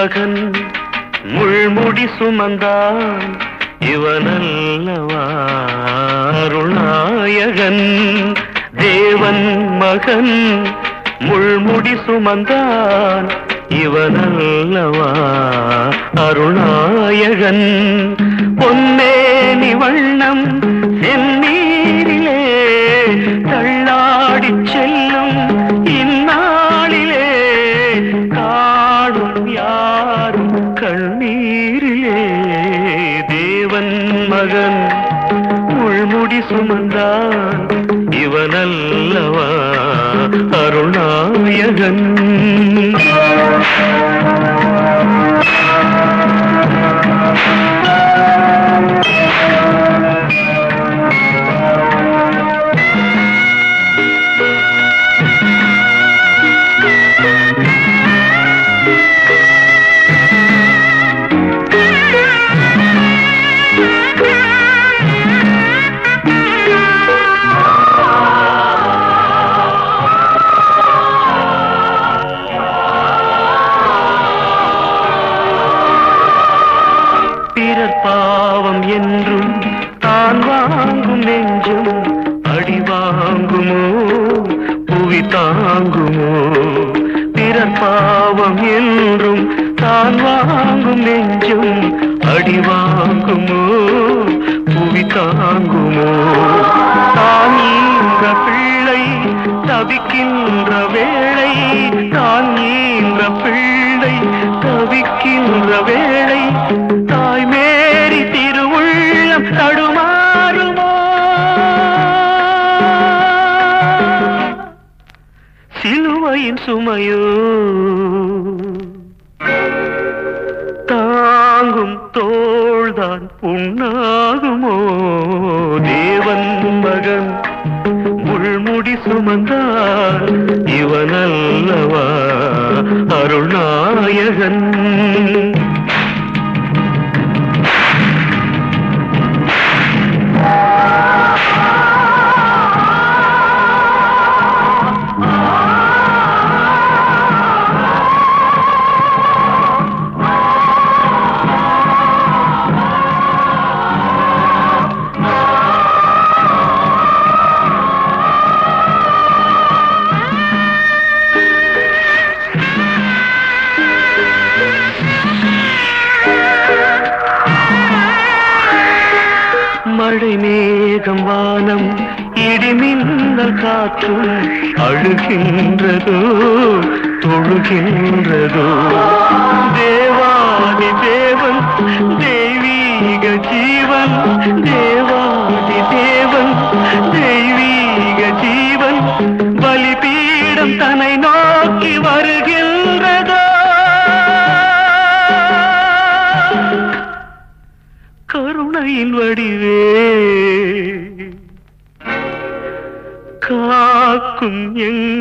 மகன் முள்முடி சுமந்தான் இவனல்லவா அருள்நாயகன் தேவன் மகன் முள்முடி சுமந்தான் இவனல்லவா அருள்நாயகன் பொன்னேனி வண்ணம் செந்நீரிலே தள்ளாடிச் செல்லும் இந்நாளிலே காணும் யாரும் கண்ணீரிலே தேவன் மகன் உள்முடி சுமந்தான் இவனல்லவா அருணாயகன் பிறர் பாவம் என்றும் தான் வாங்கும் நெஞ்சும் அடி வாங்குமோ புவி தாங்குமோ பிறர் பாவம் என்றும் தான் வாங்கும் நெஞ்சும் அடி வாங்குமோ புவி தாங்குமோ தான் ஈன்ற பிள்ளை தவிக்கின்ற வேளை தான் ஈன்ற பிள்ளை தவிக்கின்ற வேளை தாய் மேரி திருவுள்ளம் தடுமாறுமோ சிலுவையின் சுமையோ தாங்கும் தோள்தான் புண்ணாகுமோ தேவன் மகன் முள்முடி சுமந்தால் இவனல்லவா அருள்நாயகன் மழை மேகம் வானம் இடிமின்னல் காற்றும் அழுகின்றதோ தொழுகின்றதோ தேவாதி தேவன் தெய்வீக ஜீவன் தேவாதி தேவன் தெய்வீக ஜீவன் பலிபீடம் தன்னை நோக்கி வருகின்றதோ கருணையின் வடிவே காக்கும் எங்கள்